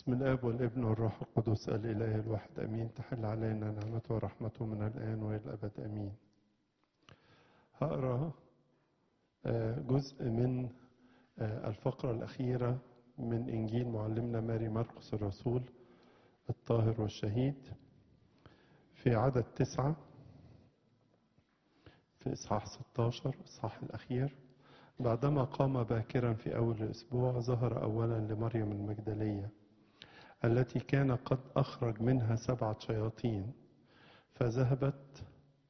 بسم الاب والابن والروح القدس الاله الواحد امين تحل علينا نعمته ورحمته من الان والى الابد امين هقرا آه، جزء من آه، الفقره الاخيره من انجيل معلمنا ماري مرقس الرسول الطاهر والشهيد في عدد تسعة في إصحاح 16 الإصحاح الأخير بعدما قام باكرا في أول الأسبوع ظهر أولا لمريم المجدلية التي كان قد أخرج منها سبعة شياطين فذهبت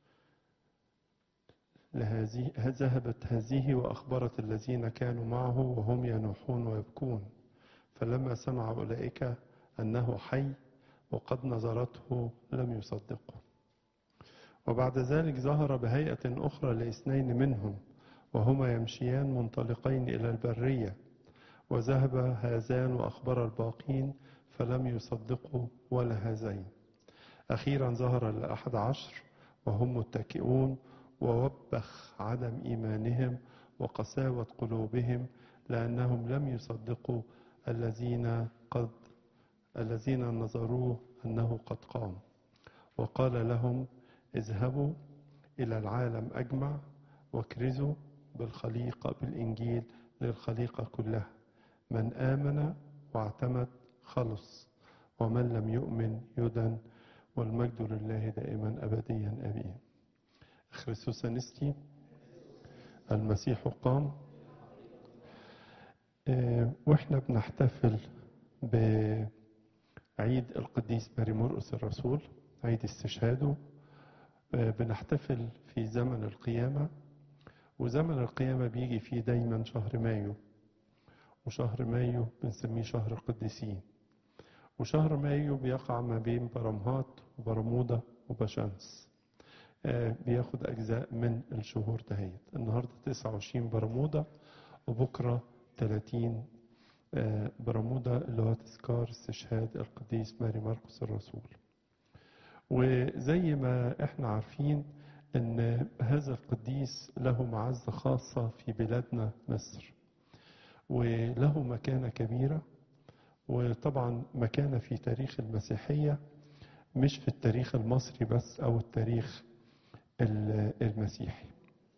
لهذه ذهبت هذه وأخبرت الذين كانوا معه وهم ينوحون ويبكون فلما سمع أولئك أنه حي وقد نظرته لم يصدقوا وبعد ذلك ظهر بهيئة أخرى لاثنين منهم وهما يمشيان منطلقين إلى البرية وذهب هذان وأخبر الباقين فلم يصدقوا ولا هذين أخيرا ظهر الأحد عشر وهم متكئون ووبخ عدم إيمانهم وقساوة قلوبهم لأنهم لم يصدقوا الذين قد الذين نظروه أنه قد قام وقال لهم اذهبوا إلى العالم أجمع واكرزوا بالخليقة بالإنجيل للخليقة كلها من آمن واعتمد خلص ومن لم يؤمن يدن والمجد لله دائما أبديا أبيا خريستوس أنستي المسيح قام آه، واحنا بنحتفل بعيد القديس ماري مرقس الرسول عيد استشهاده آه، بنحتفل في زمن القيامة وزمن القيامة بيجي فيه دايما شهر مايو وشهر مايو بنسميه شهر القديسين وشهر مايو بيقع ما بين برمهات وبرمودا وبشمس آه، بياخد أجزاء من الشهور دهيت النهاردة 29 برمودا وبكرة 30 آه، برمودا اللي هو تذكار استشهاد القديس ماري مرقس الرسول وزي ما احنا عارفين ان هذا القديس له معزة خاصة في بلادنا مصر وله مكانة كبيرة وطبعا مكانة في تاريخ المسيحية مش في التاريخ المصري بس أو التاريخ ال- المسيحي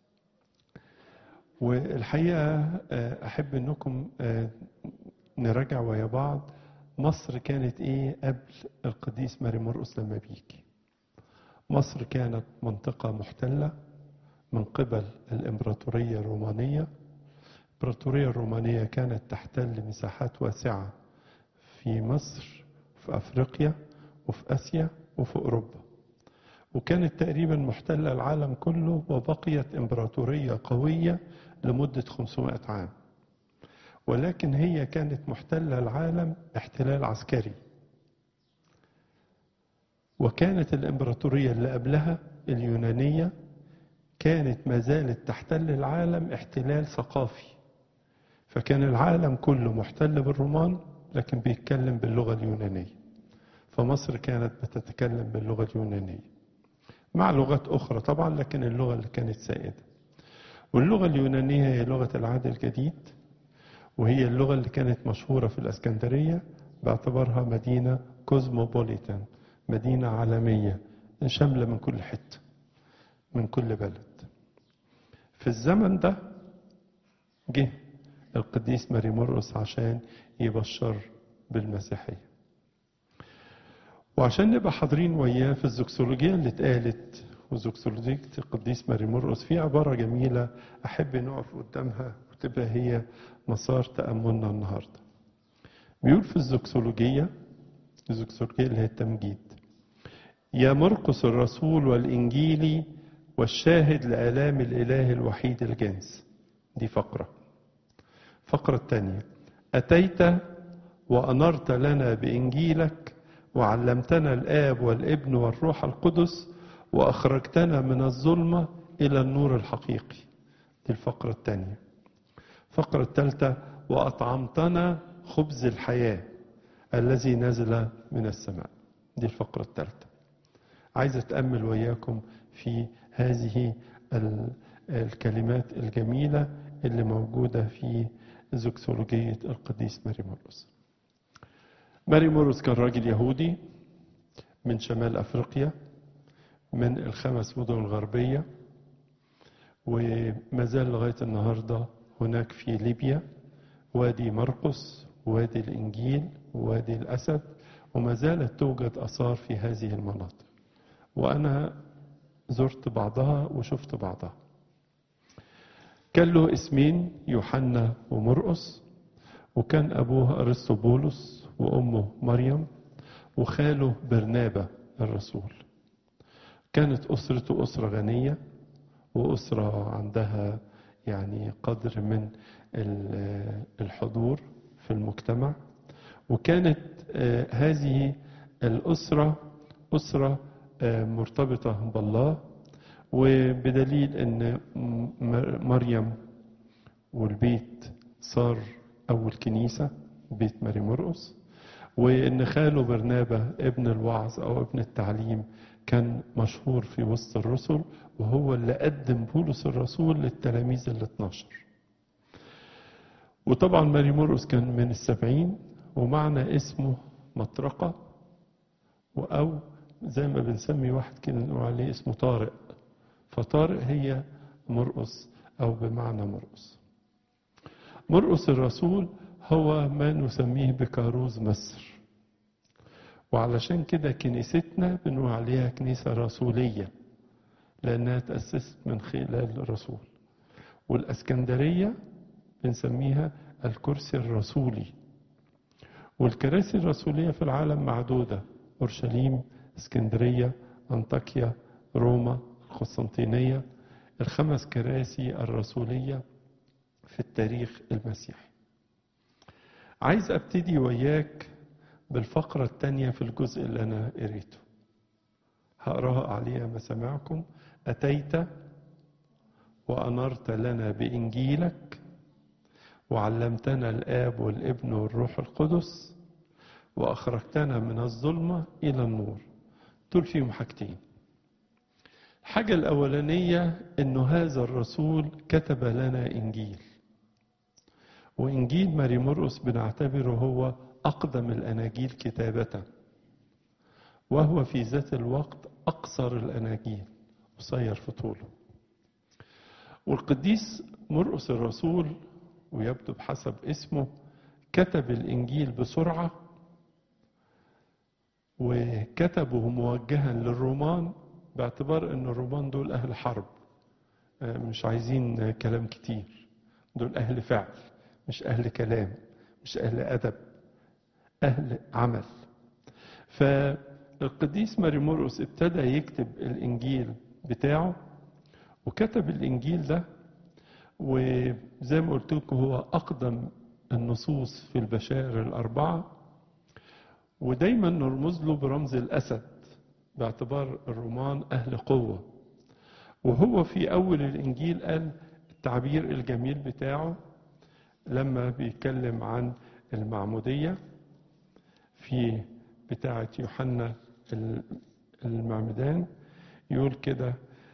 والحقيقة آه، أحب أنكم آه، نراجع ويا بعض مصر كانت إيه قبل القديس ماري مرقس لما بيجي مصر كانت منطقة محتلة من قبل الإمبراطورية الرومانية الإمبراطورية الرومانية كانت تحتل مساحات واسعة في مصر في أفريقيا وفي آسيا وفي أوروبا وكانت تقريبا محتلة العالم كله وبقيت إمبراطورية قوية لمدة 500 عام ولكن هي كانت محتلة العالم احتلال عسكري وكانت الإمبراطورية اللي قبلها اليونانية كانت ما زالت تحتل العالم احتلال ثقافي فكان العالم كله محتل بالرومان لكن بيتكلم باللغة اليونانية فمصر كانت بتتكلم باللغة اليونانية مع لغات أخرى طبعا لكن اللغة اللي كانت سائدة واللغة اليونانية هي لغة العهد الجديد وهي اللغة اللي كانت مشهورة في الأسكندرية باعتبارها مدينة كوزموبوليتان مدينة عالمية شاملة من كل حتة من كل بلد في الزمن ده جه القديس ماري مرقس عشان يبشر بالمسيحية وعشان نبقى حاضرين وياه في الزوكسولوجيا اللي اتقالت وزوكسولوجية القديس ماري مرقس في عبارة جميلة أحب نقف قدامها وتبقى هي مسار تأملنا النهاردة بيقول في الزوكسولوجية الزوكسولوجية اللي هي التمجيد يا مرقس الرسول والإنجيلي والشاهد لآلام الإله الوحيد الجنس دي فقرة فقرة الثانية أتيت وأنرت لنا بإنجيلك وعلمتنا الآب والابن والروح القدس وأخرجتنا من الظلمة إلى النور الحقيقي دي الفقرة الثانية الفقرة الثالثة وأطعمتنا خبز الحياة الذي نزل من السماء دي الفقرة الثالثة عايز أتأمل وياكم في هذه ال- الكلمات الجميلة اللي موجودة في زوكسولوجية القديس ماري مرقس ماري مورس كان راجل يهودي من شمال أفريقيا من الخمس مدن الغربية وما زال لغاية النهاردة هناك في ليبيا وادي مرقس وادي الإنجيل وادي الأسد وما زالت توجد آثار في هذه المناطق وأنا زرت بعضها وشفت بعضها كان له اسمين يوحنا ومرقس وكان أبوه أرسطوبولس وأمه مريم وخاله برنابا الرسول كانت أسرته أسرة غنية وأسرة عندها يعني قدر من الحضور في المجتمع وكانت هذه الأسرة أسرة مرتبطة بالله وبدليل أن مريم والبيت صار أول كنيسة بيت ماري مرقس وإن خاله برنابا ابن الوعظ أو ابن التعليم كان مشهور في وسط الرسل وهو اللي قدم بولس الرسول للتلاميذ ال 12 وطبعا ماري مرقس كان من السبعين ومعنى اسمه مطرقة أو زي ما بنسمي واحد كده نقول عليه اسمه طارق فطارق هي مرقس أو بمعنى مرقس مرقس الرسول هو ما نسميه بكاروز مصر وعلشان كده كنيستنا بنقول عليها كنيسة رسولية لأنها تأسست من خلال الرسول والأسكندرية بنسميها الكرسي الرسولي والكراسي الرسولية في العالم معدودة أورشليم اسكندرية أنطاكيا روما القسطنطينية الخمس كراسي الرسولية في التاريخ المسيحي عايز ابتدي وياك بالفقرة الثانية في الجزء اللي أنا قريته هقراها عليها مسامعكم أتيت وأنرت لنا بإنجيلك وعلمتنا الآب والابن والروح القدس وأخرجتنا من الظلمة إلى النور دول فيهم حاجتين الحاجة الأولانية إنه هذا الرسول كتب لنا إنجيل وإنجيل ماري مرقس بنعتبره هو أقدم الأناجيل كتابة وهو في ذات الوقت أقصر الأناجيل قصير في طوله والقديس مرقس الرسول ويبدو بحسب اسمه كتب الإنجيل بسرعة وكتبه موجها للرومان باعتبار أن الرومان دول أهل حرب مش عايزين كلام كتير دول أهل فعل مش أهل كلام مش أهل أدب أهل عمل فالقديس ماري مرقس ابتدى يكتب الإنجيل بتاعه وكتب الإنجيل ده وزي ما قلت لكم هو أقدم النصوص في البشائر الأربعة ودايما نرمز له برمز الأسد باعتبار الرومان أهل قوة وهو في أول الإنجيل قال التعبير الجميل بتاعه لما بيتكلم عن المعمودية في بتاعة يوحنا المعمدان يقول كده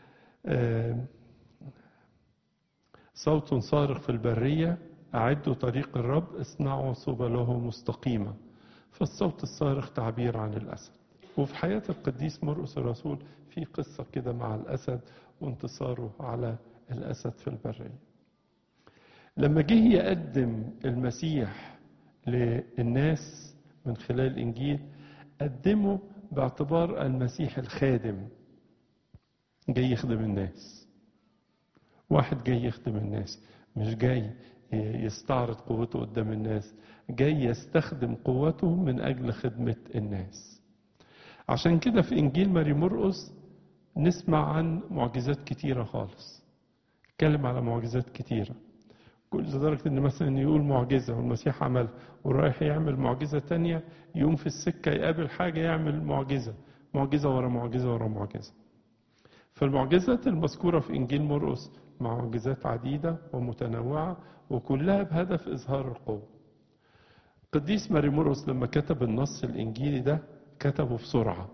صوت صارخ في البرية أعدوا طريق الرب اصنعوا سبله مستقيمة فالصوت الصارخ تعبير عن الأسد وفي حياة القديس مرقس الرسول في قصة كده مع الأسد وانتصاره على الأسد في البرية لما جه يقدم المسيح للناس من خلال الإنجيل قدمه باعتبار المسيح الخادم جاي يخدم الناس واحد جاي يخدم الناس مش جاي يستعرض قوته قدام الناس جاي يستخدم قوته من أجل خدمة الناس عشان كده في إنجيل ماري مرقس نسمع عن معجزات كتيرة خالص اتكلم على معجزات كتيرة كل لدرجة إن مثلا يقول معجزة والمسيح عمل ورايح يعمل معجزة تانية يقوم في السكة يقابل حاجة يعمل معجزة معجزة ورا معجزة ورا معجزة فالمعجزات المذكورة في إنجيل مرقس معجزات عديدة ومتنوعة وكلها بهدف إظهار القوة قديس ماري مرقس لما كتب النص الإنجيلي ده كتبه بسرعة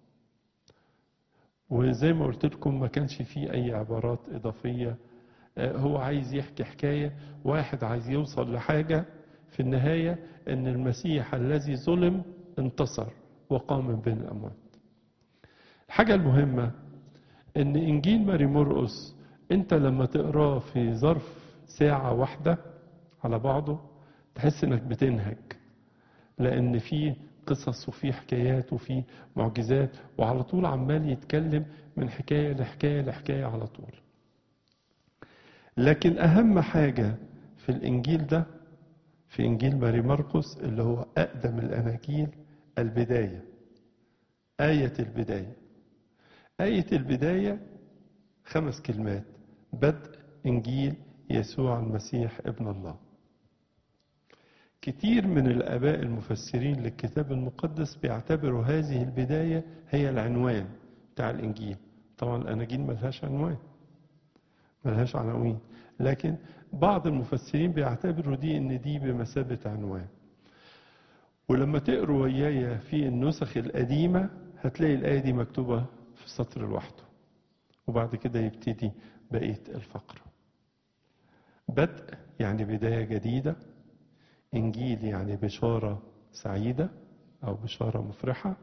وزي ما قلت لكم ما كانش فيه أي عبارات إضافية هو عايز يحكي حكاية واحد عايز يوصل لحاجة في النهاية أن المسيح الذي ظلم انتصر وقام من بين الأموات الحاجة المهمة أن إنجيل ماري مرقس أنت لما تقراه في ظرف ساعة واحدة على بعضه تحس أنك بتنهج لأن فيه قصص وفيه حكايات وفيه معجزات وعلى طول عمال يتكلم من حكاية لحكاية لحكاية على طول لكن أهم حاجة في الإنجيل ده في إنجيل ماري مرقس اللي هو أقدم الأناجيل البداية آية البداية آية البداية خمس كلمات بدء إنجيل يسوع المسيح ابن الله كتير من الآباء المفسرين للكتاب المقدس بيعتبروا هذه البداية هي العنوان بتاع الإنجيل طبعا الأناجيل ملهاش عنوان ملهاش عناوين لكن بعض المفسرين بيعتبروا دي ان دي بمثابة عنوان ولما تقروا ويايا في النسخ القديمة هتلاقي الآية دي مكتوبة في سطر لوحده وبعد كده يبتدي بقية الفقرة بدء يعني بداية جديدة إنجيل يعني بشارة سعيدة أو بشارة مفرحة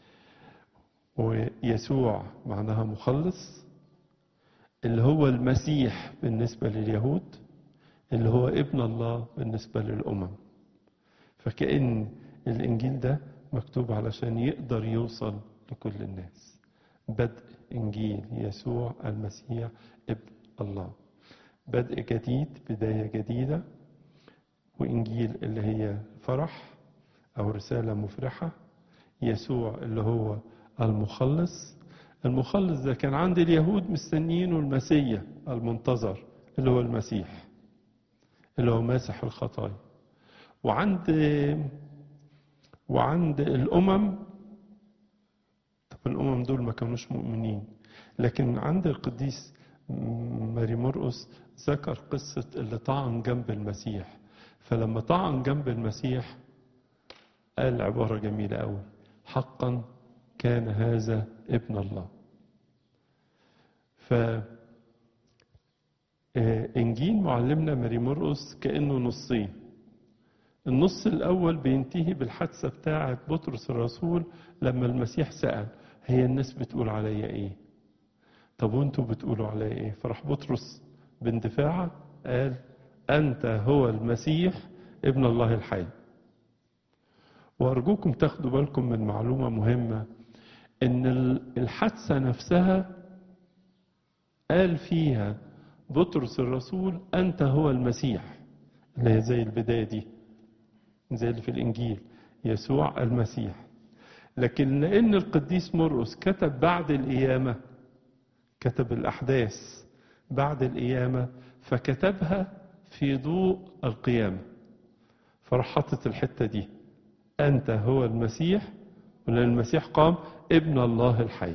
ويسوع معناها مخلص اللي هو المسيح بالنسبة لليهود اللي هو ابن الله بالنسبة للأمم فكأن الإنجيل ده مكتوب علشان يقدر يوصل لكل الناس بدء إنجيل يسوع المسيح ابن الله بدء جديد بداية جديدة وإنجيل اللي هي فرح أو رسالة مفرحة يسوع اللي هو المخلص المخلص ده كان عند اليهود مستنيينه المسيا المنتظر اللي هو المسيح اللي هو ماسح الخطايا وعند وعند الأمم طب الأمم دول ما كانوش مؤمنين لكن عند القديس ماري مرقس ذكر قصة اللي طعن جنب المسيح فلما طعن جنب المسيح قال عبارة جميلة أوي حقا كان هذا ابن الله ف إنجيل معلمنا ماري مرقس كأنه نصين النص الأول بينتهي بالحادثة بتاعة بطرس الرسول لما المسيح سأل هي الناس بتقول عليا إيه طب وانتوا بتقولوا عليا إيه فراح بطرس باندفاعه قال أنت هو المسيح ابن الله الحي وأرجوكم تاخدوا بالكم من معلومة مهمة إن الحادثة نفسها قال فيها بطرس الرسول أنت هو المسيح اللي هي زي البداية دي زي اللي في الإنجيل يسوع المسيح لكن لأن القديس مرقس كتب بعد القيامة كتب الأحداث بعد القيامة فكتبها في ضوء القيامة فراح حطت الحتة دي أنت هو المسيح ولأن المسيح قام ابن الله الحي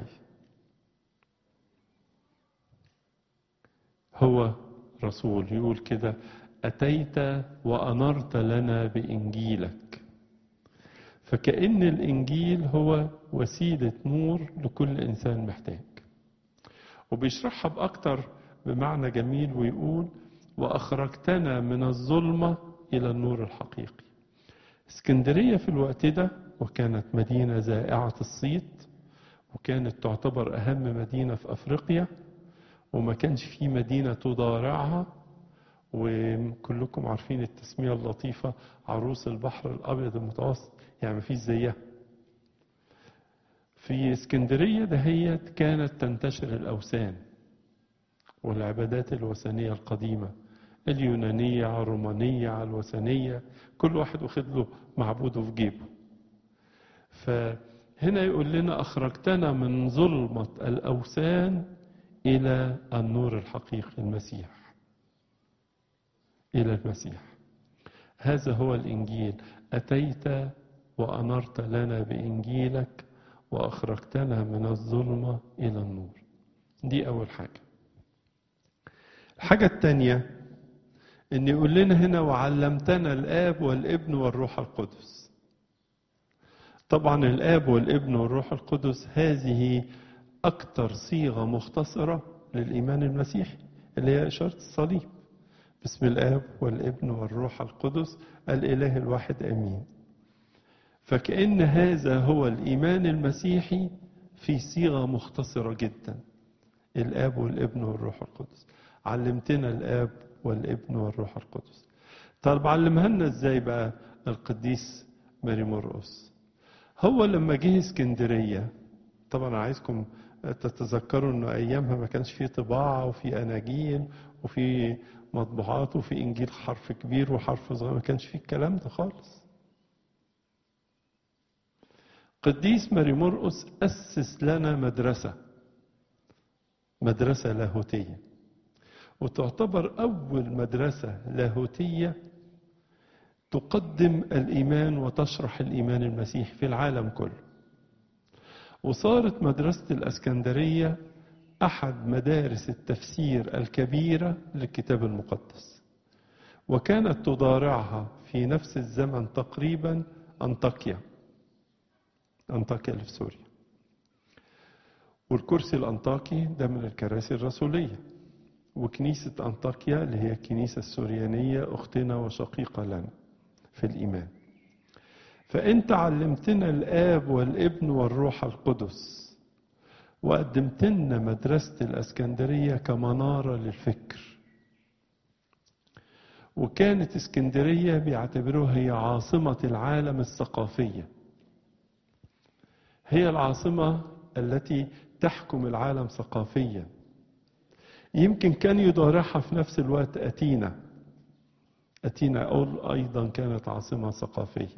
هو رسول يقول كده أتيت وأنرت لنا بإنجيلك فكأن الإنجيل هو وسيلة نور لكل إنسان محتاج وبيشرحها بأكتر بمعنى جميل ويقول وأخرجتنا من الظلمة إلى النور الحقيقي اسكندرية في الوقت ده وكانت مدينة زائعة الصيت وكانت تعتبر أهم مدينة في أفريقيا وما كانش في مدينة تضارعها وكلكم عارفين التسمية اللطيفة عروس البحر الأبيض المتوسط يعني ما فيش زيها في اسكندرية دهيت كانت تنتشر الأوثان والعبادات الوثنية القديمة اليونانية على الرومانية على الوثنية كل واحد واخد له معبوده في جيبه فهنا يقول لنا أخرجتنا من ظلمة الأوثان إلى النور الحقيقي المسيح إلى المسيح هذا هو الإنجيل أتيت وأنرت لنا بإنجيلك وأخرجتنا من الظلمة إلى النور دي أول حاجة الحاجة الثانية أن يقول لنا هنا وعلمتنا الآب والابن والروح القدس طبعا الآب والابن والروح القدس هذه أكثر صيغة مختصرة للإيمان المسيحي اللي هي إشارة الصليب بسم الآب والابن والروح القدس الإله الواحد آمين فكأن هذا هو الإيمان المسيحي في صيغة مختصرة جدا الآب والابن والروح القدس علمتنا الآب والابن والروح القدس طب علمها لنا ازاي بقى القديس ماري مرقس هو لما جه اسكندرية طبعا عايزكم تتذكروا انه ايامها ما كانش فيه طباعة وفي اناجيل وفي مطبوعات وفي انجيل حرف كبير وحرف صغير ما كانش فيه الكلام ده خالص قديس ماري مرقس أسس لنا مدرسة مدرسة لاهوتية وتعتبر أول مدرسة لاهوتية تقدم الإيمان وتشرح الإيمان المسيحي في العالم كله وصارت مدرسة الأسكندرية أحد مدارس التفسير الكبيرة للكتاب المقدس وكانت تضارعها في نفس الزمن تقريبا أنطاكيا أنطاكيا اللي في سوريا والكرسي الأنطاكي ده من الكراسي الرسولية وكنيسة أنطاكيا اللي هي الكنيسة السوريانية أختنا وشقيقة لنا في الإيمان فأنت علمتنا الآب والابن والروح القدس وقدمت لنا مدرسة الأسكندرية كمنارة للفكر وكانت اسكندرية بيعتبروها هي عاصمة العالم الثقافية هي العاصمة التي تحكم العالم ثقافيا يمكن كان يضارعها في نفس الوقت أتينا أتينا أيضا كانت عاصمة ثقافية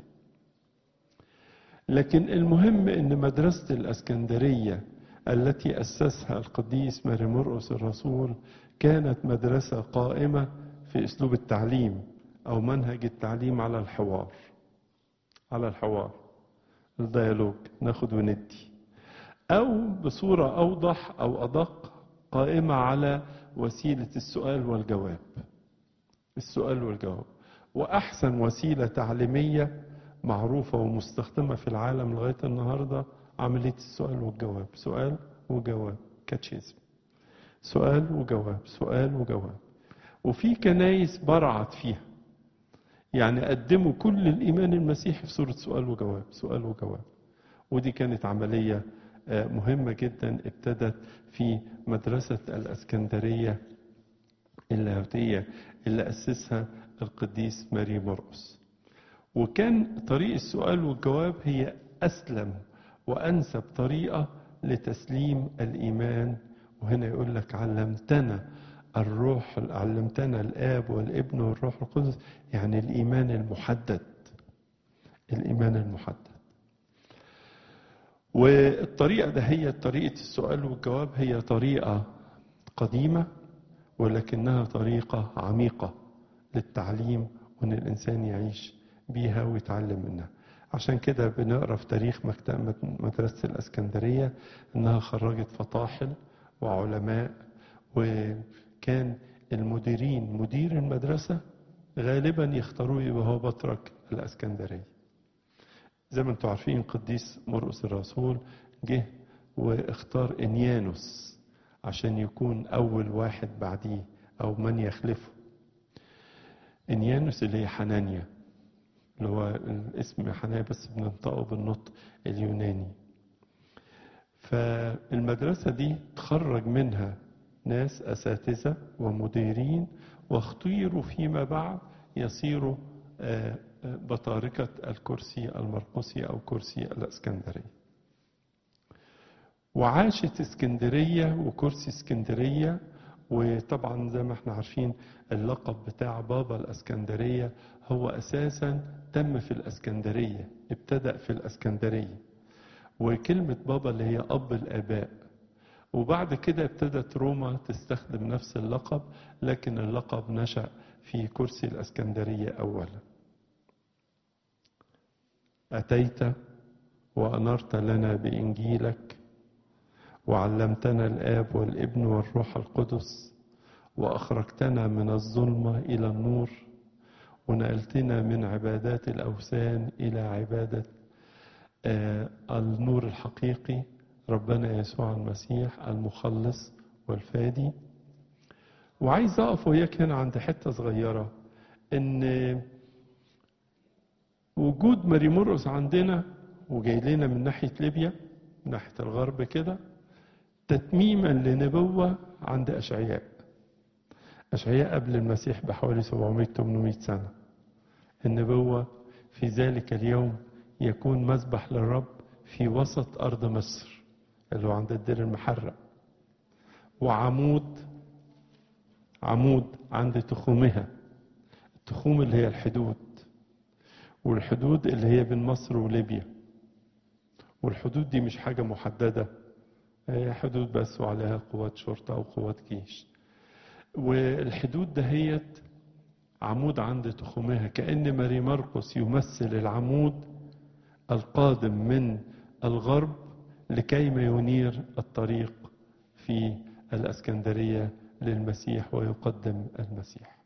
لكن المهم أن مدرسة الأسكندرية التي أسسها القديس ماري مرقس الرسول كانت مدرسة قائمة في أسلوب التعليم أو منهج التعليم على الحوار على الحوار الديالوج ناخد وندي أو بصورة أوضح أو أدق قائمة على وسيلة السؤال والجواب السؤال والجواب وأحسن وسيلة تعليمية معروفة ومستخدمة في العالم لغاية النهاردة عملية السؤال والجواب سؤال وجواب كاتشيزم سؤال وجواب سؤال وجواب وفي كنايس برعت فيها يعني قدموا كل الإيمان المسيحي في صورة سؤال وجواب سؤال وجواب ودي كانت عملية مهمة جدا ابتدت في مدرسة الأسكندرية اللاهوتية اللي أسسها القديس ماري مرقس وكان طريق السؤال والجواب هي أسلم وأنسب طريقة لتسليم الإيمان وهنا يقول لك علمتنا الروح علمتنا الآب والابن والروح القدس يعني الإيمان المحدد الإيمان المحدد والطريقة ده هي طريقة السؤال والجواب هي طريقة قديمة ولكنها طريقة عميقة للتعليم وان الانسان يعيش بيها ويتعلم منها عشان كده بنقرا في تاريخ مكتبة مدرسة الاسكندرية انها خرجت فطاحل وعلماء وكان المديرين مدير المدرسة غالبا يختاروه يبقى هو بطرك الاسكندرية زي ما انتم عارفين قديس مرقس الرسول جه واختار انيانوس عشان يكون أول واحد بعديه أو من يخلفه إنيانوس اللي هي حنانيا اللي هو الاسم حنانيا بس بننطقه بالنطق اليوناني فالمدرسة دي تخرج منها ناس أساتذة ومديرين واختيروا فيما بعد يصيروا بطاركة الكرسي المرقسي أو كرسي الأسكندري وعاشت اسكندرية وكرسي اسكندرية وطبعا زي ما احنا عارفين اللقب بتاع بابا الاسكندرية هو اساسا تم في الاسكندرية ابتدأ في الاسكندرية وكلمة بابا اللي هي اب الاباء وبعد كده ابتدت روما تستخدم نفس اللقب لكن اللقب نشأ في كرسي الاسكندرية اولا اتيت وانرت لنا بانجيلك وعلمتنا الآب والابن والروح القدس وأخرجتنا من الظلمة إلى النور ونقلتنا من عبادات الأوثان إلى عبادة آه النور الحقيقي ربنا يسوع المسيح المخلص والفادي وعايز اقف وياك هنا عند حته صغيره ان وجود ماري مرقس عندنا وجاي لنا من ناحيه ليبيا من ناحيه الغرب كده تتميما لنبوه عند اشعياء اشعياء قبل المسيح بحوالي 700 800 سنه النبوه في ذلك اليوم يكون مذبح للرب في وسط ارض مصر اللي هو عند الدير المحرق وعمود عمود عند تخومها التخوم اللي هي الحدود والحدود اللي هي بين مصر وليبيا والحدود دي مش حاجة محددة هي حدود بس وعليها قوات شرطة أو قوات جيش والحدود دهيت عمود عند تخومها كأن ماري مرقس يمثل العمود القادم من الغرب لكيما ينير الطريق في الاسكندريه للمسيح ويقدم المسيح.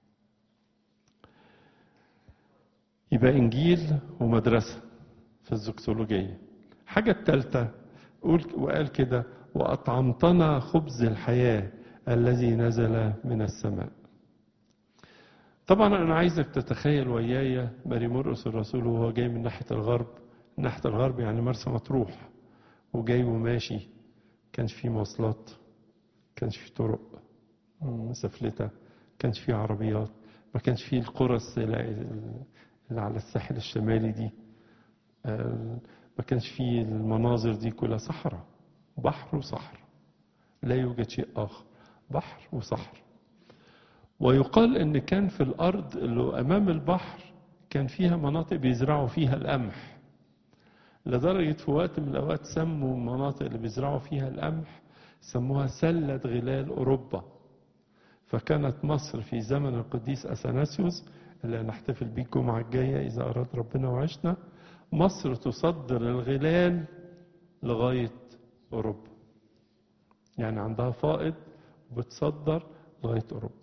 يبقى انجيل ومدرسه في الزكسولوجيه. حاجه الثالثه قول وقال كده واطعمتنا خبز الحياه الذي نزل من السماء. طبعا انا عايزك تتخيل ويايا ماري مرقس الرسول وهو جاي من ناحيه الغرب ناحيه الغرب يعني مرسى مطروح وجاي وماشي كانش في مواصلات كانش في طرق مسافلتة كانش في عربيات ما كانش في القرى اللي على الساحل الشمالي دي ما كانش في المناظر دي كلها صحراء بحر وصحراء لا يوجد شيء آخر بحر وصحراء ويقال ان كان في الارض اللي امام البحر كان فيها مناطق بيزرعوا فيها القمح لدرجة في وقت من الأوقات سموا المناطق اللي بيزرعوا فيها القمح سموها سلة غلال أوروبا فكانت مصر في زمن القديس أثناسيوس اللي هنحتفل بيه الجمعة الجاية إذا أراد ربنا وعشنا مصر تصدر الغلال لغاية أوروبا يعني عندها فائض وبتصدر لغاية أوروبا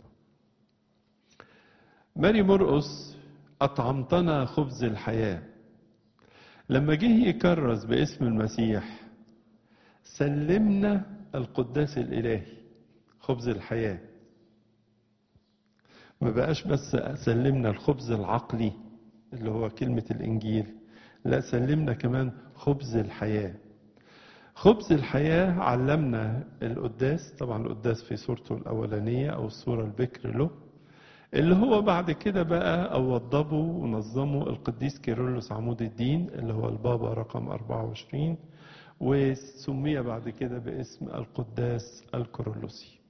ماري مرقس أطعمتنا خبز الحياة لما جه يكرز باسم المسيح سلمنا القداس الإلهي خبز الحياة ما بقاش بس سلمنا الخبز العقلي اللي هو كلمة الإنجيل لا سلمنا كمان خبز الحياة خبز الحياة علمنا القداس طبعا القداس في صورته الأولانية أو الصورة البكر له اللي هو بعد كده بقى أو وضبه ونظمه القديس كيرلس عمود الدين اللي هو البابا رقم 24 وسمي بعد كده باسم القداس الكيرلسي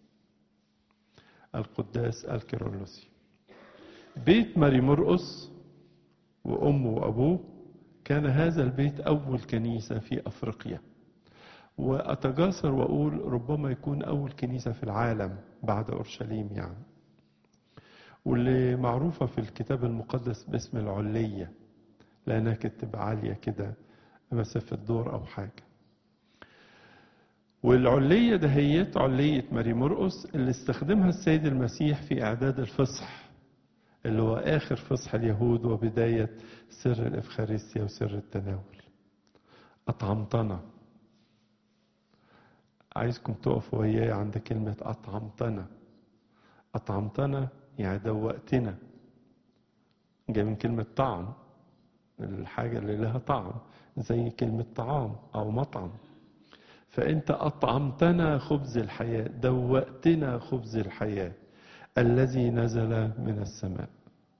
القداس الكيرلسي بيت ماري مرقس وأمه وأبوه كان هذا البيت أول كنيسة في أفريقيا وأتجاسر وأقول ربما يكون أول كنيسة في العالم بعد أورشليم يعني واللي معروفة في الكتاب المقدس باسم العلية لأنها كانت تبقى عالية كده مسافة دور أو حاجة والعلية دهيت علية ماري مرقس اللي استخدمها السيد المسيح في إعداد الفصح اللي هو آخر فصح اليهود وبداية سر الإفخارستيا وسر التناول أطعمتنا عايزكم تقفوا وياي عند كلمة أطعمتنا أطعمتنا يعني دوقتنا جاي من كلمة طعم الحاجة اللي لها طعم زي كلمة طعام أو مطعم فأنت أطعمتنا خبز الحياة دوقتنا خبز الحياة الذي نزل من السماء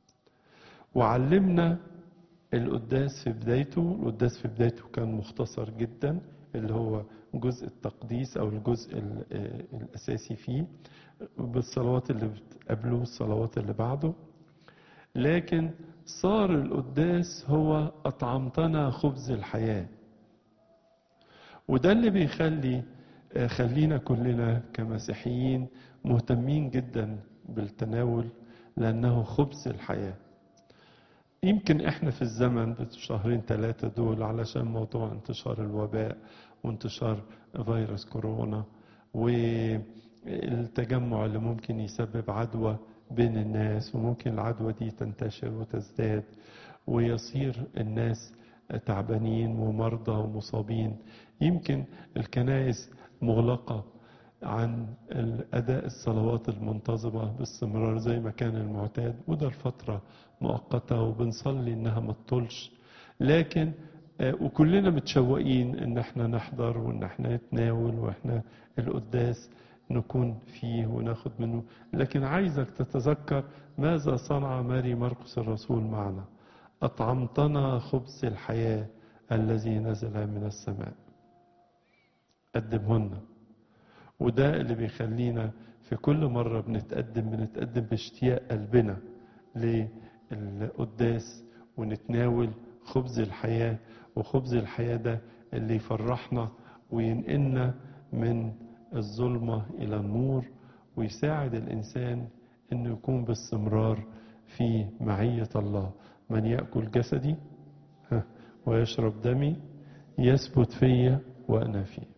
وعلمنا القداس في بدايته القداس في بدايته كان مختصر جدا اللي هو جزء التقديس أو الجزء الأساسي فيه بالصلوات اللي قبله والصلوات اللي بعده لكن صار القداس هو أطعمتنا خبز الحياة وده اللي بيخلي خلينا كلنا كمسيحيين مهتمين جدا بالتناول لأنه خبز الحياة يمكن احنا في الزمن شهرين ثلاثة دول علشان موضوع انتشار الوباء وانتشار فيروس كورونا والتجمع اللي ممكن يسبب عدوى بين الناس وممكن العدوى دي تنتشر وتزداد ويصير الناس تعبانين ومرضى ومصابين يمكن الكنائس مغلقة عن أداء الصلوات المنتظمة باستمرار زي ما كان المعتاد وده الفترة مؤقتة وبنصلي إنها ما تطولش لكن آه، وكلنا متشوقين إن احنا نحضر وإن احنا نتناول وإحنا القداس نكون فيه وناخد منه لكن عايزك تتذكر ماذا صنع ماري مرقس الرسول معنا أطعمتنا خبز الحياة الذي نزل من السماء قدمهن وده اللي بيخلينا في كل مرة بنتقدم بنتقدم باشتياق قلبنا للقداس ونتناول خبز الحياة وخبز الحياة ده اللي يفرحنا وينقلنا من الظلمة إلى النور ويساعد الإنسان إنه يكون باستمرار في معية الله من يأكل جسدي ها، ويشرب دمي يثبت فيا وأنا فيه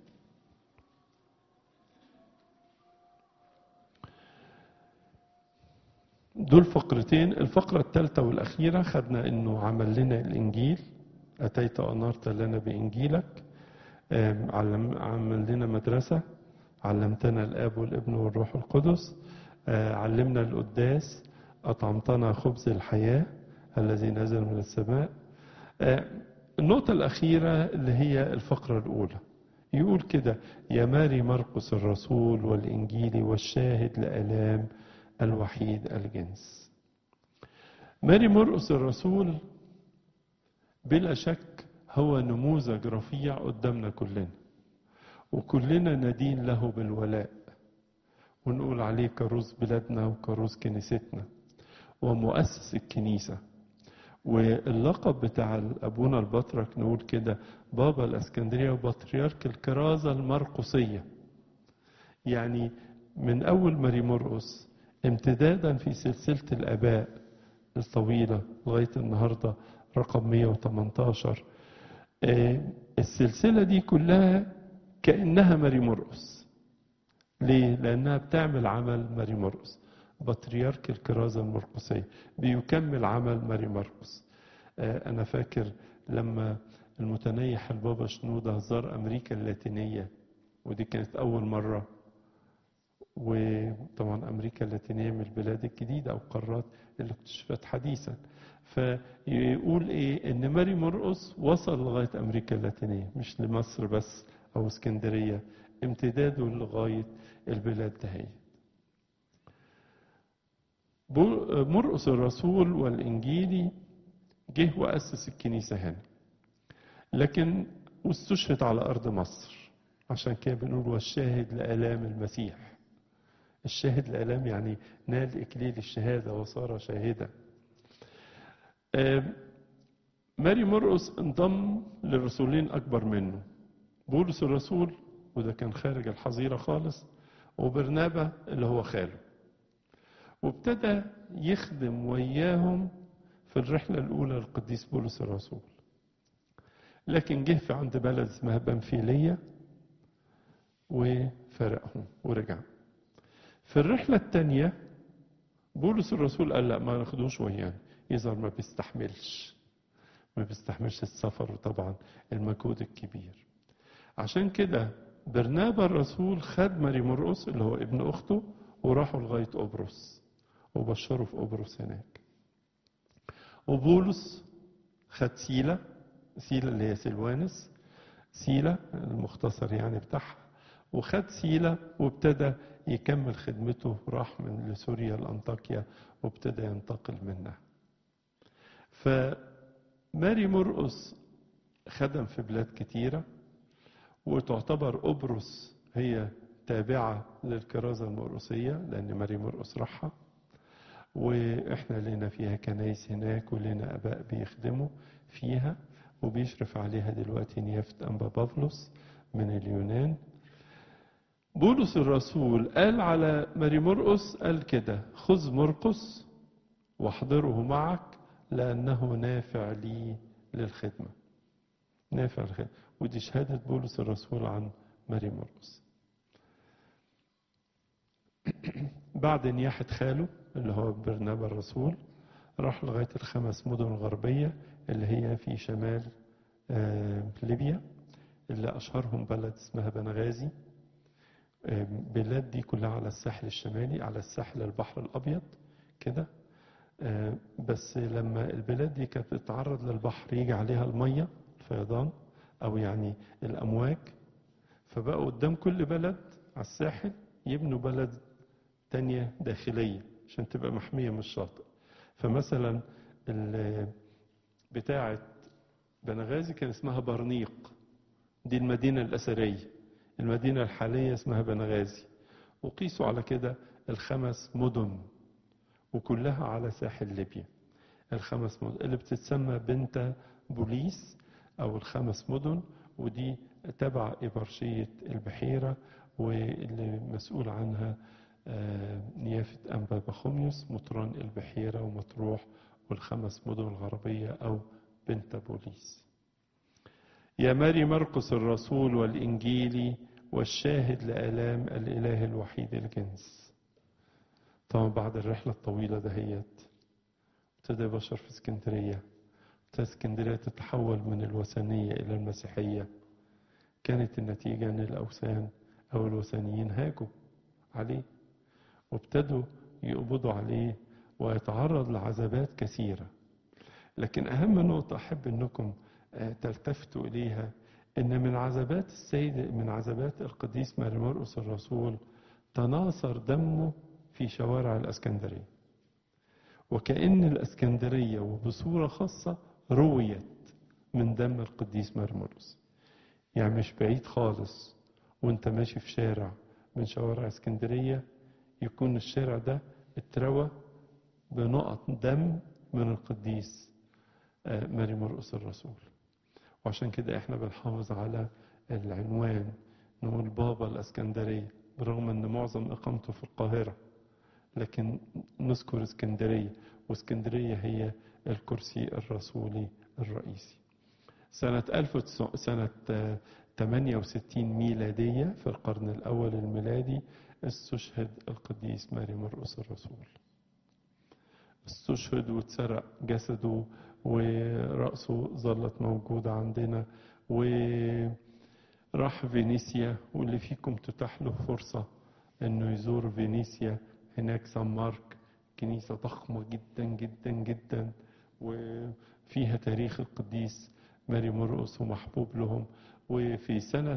دول فقرتين الفقرة الثالثة والأخيرة خدنا إنه عمل لنا الإنجيل أتيت وأنرت لنا بإنجيلك آم، علم عمل لنا مدرسة علمتنا الآب والابن والروح القدس آه، علمنا القداس أطعمتنا خبز الحياة الذي نزل من السماء آه، النقطة الأخيرة اللي هي الفقرة الأولى يقول كده يا ماري مرقس الرسول والإنجيل والشاهد لآلام الوحيد الجنس ماري مرقس الرسول بلا شك هو نموذج رفيع قدامنا كلنا وكلنا ندين له بالولاء ونقول عليه كروز بلادنا وكروز كنيستنا ومؤسس الكنيسة واللقب بتاع أبونا البطرك نقول كده بابا الأسكندرية وبطريرك الكرازة المرقسية يعني من أول ماري مرقس امتدادا في سلسلة الآباء الطويلة لغاية النهاردة رقم 118 آه، السلسلة دي كلها كأنها ماري مرقس ليه؟ لأنها بتعمل عمل ماري مرقس بطريرك الكرازة المرقسية بيكمل عمل ماري مرقس آه، أنا فاكر لما المتنيح البابا شنودة زار أمريكا اللاتينية ودي كانت أول مرة وطبعا أمريكا اللاتينية من البلاد الجديدة أو القارات اللي اكتشفت حديثا فيقول إيه إن ماري مرقس وصل لغاية أمريكا اللاتينية مش لمصر بس أو اسكندرية امتداده لغاية البلاد دهيت بو- مرقس الرسول والإنجيلي جه وأسس الكنيسة هنا لكن واستشهد على أرض مصر عشان كده بنقول والشاهد لآلام المسيح الشاهد لآلام يعني نال إكليل الشهادة وصار شاهدا آم، ماري مرقس انضم لرسولين أكبر منه بولس الرسول وده كان خارج الحظيرة خالص وبرنابا اللي هو خاله وابتدى يخدم وياهم في الرحلة الأولى للقديس بولس الرسول لكن جه في عند بلد اسمها بنفيلية وفرقهم ورجع في الرحلة الثانية بولس الرسول قال لا ما ناخدوش ويانا يظهر ما بيستحملش ما بيستحملش السفر وطبعا المجهود الكبير عشان كده برنابا الرسول خد ماري مرقس اللي هو ابن اخته وراحوا لغايه قبرص وبشروا في قبرص هناك وبولس خد سيلة سيلة اللي هي سلوانس سيلة المختصر يعني بتاعها وخد سيلة وابتدى يكمل خدمته راح من لسوريا لأنطاكيا وابتدى ينتقل منها فماري مرقس خدم في بلاد كتيرة وتعتبر قبرص هي تابعة للكرازة المرقسية لأن ماري مرقس راحها واحنا لنا فيها كنايس هناك ولنا اباء بيخدموا فيها وبيشرف عليها دلوقتي نيافة انبا بافلوس من اليونان بولس الرسول قال على ماري مرقس قال كده خذ مرقس واحضره معك لانه نافع لي للخدمه نافع للخدمه ودي شهاده بولس الرسول عن ماري مرقس بعد نياحة خاله اللي هو برنابا الرسول راح لغاية الخمس مدن الغربية اللي هي في شمال آه، ليبيا اللي أشهرهم بلد اسمها بنغازي بلاد دي كلها على الساحل الشمالي على الساحل البحر الأبيض كده آه، بس لما البلاد دي كانت بتتعرض للبحر يجي عليها المية الفيضان أو يعني الأمواج فبقى قدام كل بلد على الساحل يبنوا بلد تانية داخلية عشان تبقى محمية من الشاطئ فمثلا ال- بتاعة بنغازي كان اسمها برنيق دي المدينة الأثرية المدينة الحالية اسمها بنغازي وقيسوا على كده الخمس مدن وكلها على ساحل ليبيا الخمس مدن اللي بتتسمى بنتا بوليس أو الخمس مدن ودي تبع إبرشية البحيرة واللي مسؤول عنها آه، نيافة أنبا بخوميوس مطران البحيرة ومطروح والخمس مدن الغربية أو بنتا بوليس يا ماري مرقس الرسول والإنجيلي والشاهد لآلام الإله الوحيد الجنس طبعا بعد الرحلة الطويلة دهيت ابتدى بشر في اسكندرية ابتدى اسكندرية تتحول من الوثنية إلى المسيحية كانت النتيجة أن الأوثان أو الوثنيين هاجوا عليه وابتدوا يقبضوا عليه ويتعرض لعذابات كثيرة لكن أهم نقطة أحب أنكم آه، تلتفتوا إليها إن من عذابات السيد من عذابات القديس ماري مرقس الرسول تناثر دمه في شوارع الإسكندرية وكأن الإسكندرية وبصورة خاصة رويت من دم القديس ماري مرقس يعني مش بعيد خالص وانت ماشي في شارع من شوارع اسكندرية يكون الشارع ده اتروى بنقط دم من القديس آه، ماري مرقس الرسول وعشان كده احنا بنحافظ على العنوان نقول بابا الاسكندرية برغم ان معظم اقامته في القاهرة لكن نذكر اسكندرية واسكندرية هي الكرسي الرسولي الرئيسي سنة 1900 سنة آه، 68 ميلادية في القرن الأول الميلادي استشهد القديس ماري مرقس الرسول استشهد واتسرق جسده ورأسه ظلت موجودة عندنا وراح فينيسيا واللي فيكم تتاح له فرصة انه يزور فينيسيا هناك سان مارك كنيسة ضخمة جدا جدا جدا وفيها تاريخ القديس ماري مرقس ومحبوب لهم وفي سنة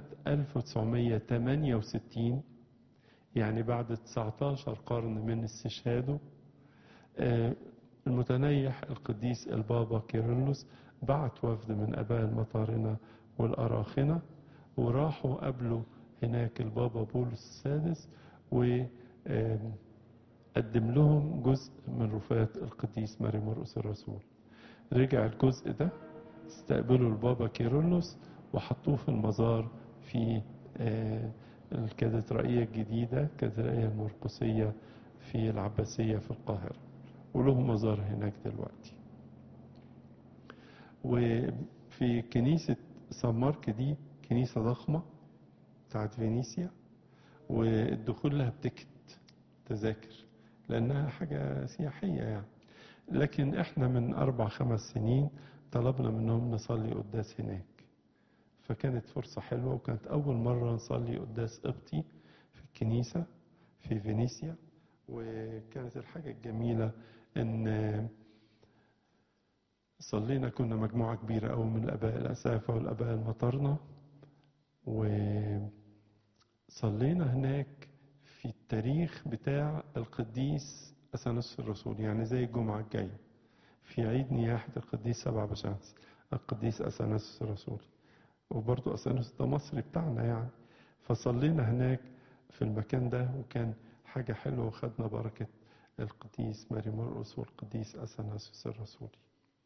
1968 يعني بعد 19 قرن من استشهاده آه، المتنيح القديس البابا كيرلس بعت وفد من أباء المطارنة والأراخنة وراحوا قابلوا هناك البابا بولس السادس وقدم لهم جزء من رفاة القديس ماري مرقس الرسول رجع الجزء ده استقبلوا البابا كيرلس وحطوه في المزار في آه، الكاتدرائية الجديدة الكاتدرائية المرقسية في العباسية في القاهرة وله مزار هناك دلوقتي وفي كنيسة سان مارك دي كنيسة ضخمة بتاعت فينيسيا والدخول لها بتكت تذاكر لأنها حاجة سياحية يعني لكن احنا من أربع خمس سنين طلبنا منهم نصلي قداس هناك فكانت فرصة حلوة وكانت أول مرة نصلي قداس قبطي في الكنيسة في فينيسيا وكانت الحاجة الجميلة إن صلينا كنا مجموعة كبيرة أوي من الآباء الأسافة والآباء المطرنة وصلينا هناك في التاريخ بتاع القديس أثناس الرسول يعني زي الجمعة الجاية في عيد نياحة القديس سبع بشمس القديس أثناس الرسول وبرضه أثناس ده مصري بتاعنا يعني فصلينا هناك في المكان ده وكان حاجة حلوة وخدنا بركة القديس ماري مرقس والقديس أثناسيوس الرسولي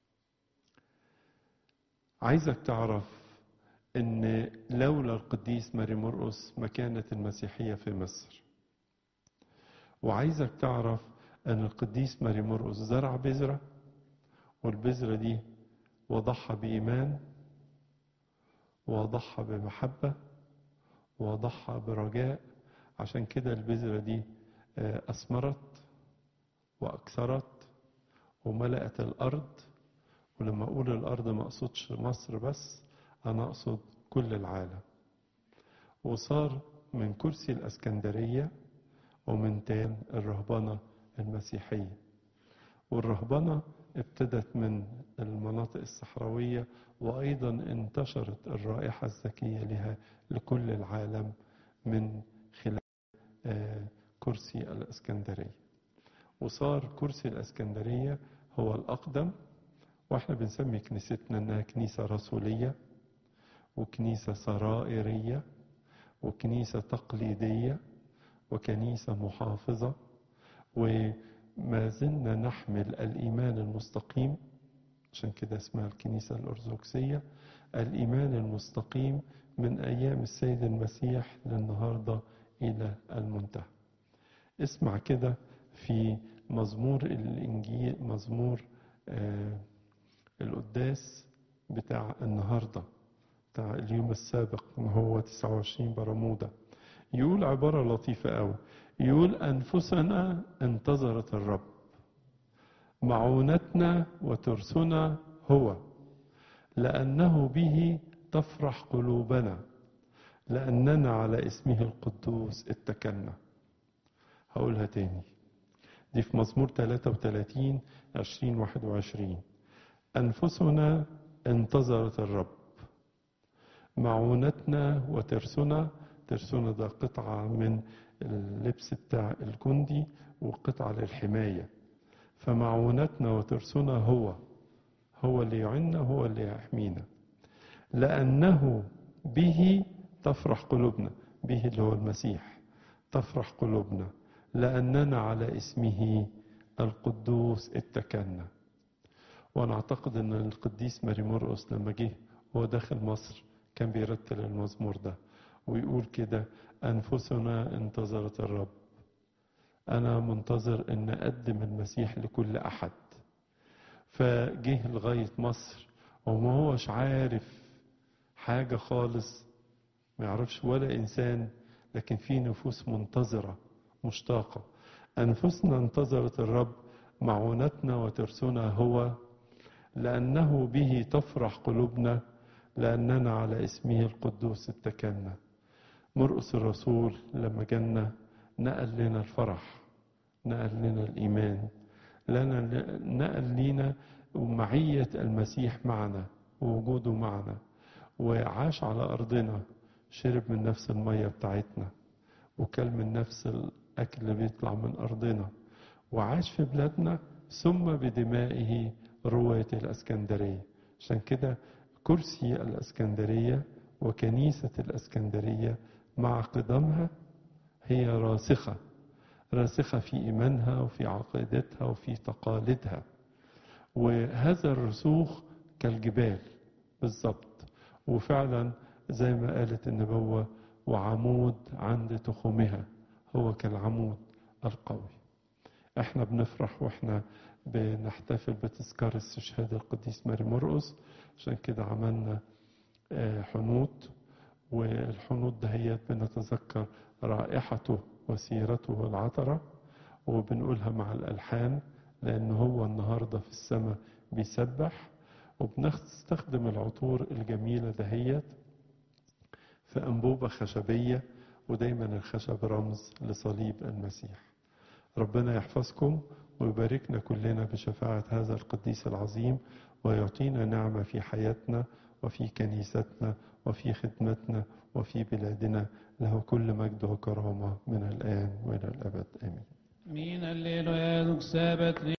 عايزك تعرف ان لولا القديس ماري مرقس ما كانت المسيحية في مصر وعايزك تعرف ان القديس ماري مرقس زرع بذرة والبذرة دي وضعها بإيمان وضعها بمحبة وضعها برجاء عشان كده البذرة دي آه، أثمرت وأكثرت وملأت الأرض ولما أقول الأرض ما أقصدش مصر بس أنا أقصد كل العالم وصار من كرسي الاسكندريه ومن تان الرهبنه المسيحيه والرهبنه ابتدت من المناطق الصحراويه وايضا انتشرت الرائحه الزكيه لها لكل العالم من خلال آه، كرسي الاسكندريه وصار كرسي الاسكندريه هو الاقدم واحنا بنسمي كنيستنا انها كنيسه رسوليه وكنيسه سرائريه وكنيسه تقليديه وكنيسه محافظه وما زلنا نحمل الايمان المستقيم عشان كده اسمها الكنيسه الارثوذكسيه الايمان المستقيم من ايام السيد المسيح للنهارده الى المنتهى اسمع كده في مزمور الانجيل مزمور آه القداس بتاع النهارده بتاع اليوم السابق ما هو 29 برمودا يقول عبارة لطيفة قوي يقول أنفسنا انتظرت الرب معونتنا وترسنا هو لأنه به تفرح قلوبنا لأننا على اسمه القدوس اتكلنا هقولها تاني دي في مزمور 33 20 21 أنفسنا انتظرت الرب معونتنا وترسنا ترسنا ده قطعة من اللبس بتاع الجندي وقطعة للحماية فمعونتنا وترسنا هو هو اللي يعنا هو اللي يحمينا لأنه به تفرح قلوبنا به اللي هو المسيح تفرح قلوبنا لأننا على اسمه القدوس اتكلنا وانا اعتقد ان القديس ماري مرقس لما جه هو داخل مصر كان بيرتل المزمور ده ويقول كده انفسنا انتظرت الرب انا منتظر ان اقدم المسيح لكل احد فجه لغايه مصر وما هوش عارف حاجه خالص ما يعرفش ولا انسان لكن في نفوس منتظره مشتاقه انفسنا انتظرت الرب معونتنا وترسنا هو لأنه به تفرح قلوبنا لأننا على اسمه القدوس اتكلنا مرقس الرسول لما جانا نقل لنا الفرح نقل لنا الإيمان لنا نقل لنا معية المسيح معنا ووجوده معنا وعاش على أرضنا شرب من نفس المية بتاعتنا وكل من نفس الأكل اللي بيطلع من أرضنا وعاش في بلادنا ثم بدمائه رواية الأسكندرية عشان كده كرسي الأسكندرية وكنيسة الأسكندرية مع قدمها هي راسخة راسخة في إيمانها وفي عقيدتها وفي تقاليدها وهذا الرسوخ كالجبال بالظبط وفعلا زي ما قالت النبوة وعمود عند تخومها هو كالعمود القوي احنا بنفرح واحنا بنحتفل بتذكار استشهاد القديس ماري مرقس عشان كده عملنا حنوط والحنوط دهيت بنتذكر رائحته وسيرته العطرة وبنقولها مع الألحان لأن هو النهاردة في السماء بيسبح وبنستخدم العطور الجميلة دهيت في أنبوبة خشبية ودايما الخشب رمز لصليب المسيح ربنا يحفظكم ويباركنا كلنا بشفاعة هذا القديس العظيم ويعطينا نعمة في حياتنا وفي كنيستنا وفي خدمتنا وفي بلادنا له كل مجد وكرامة من الآن وإلى الأبد آمين Min alleluia, dug sabbat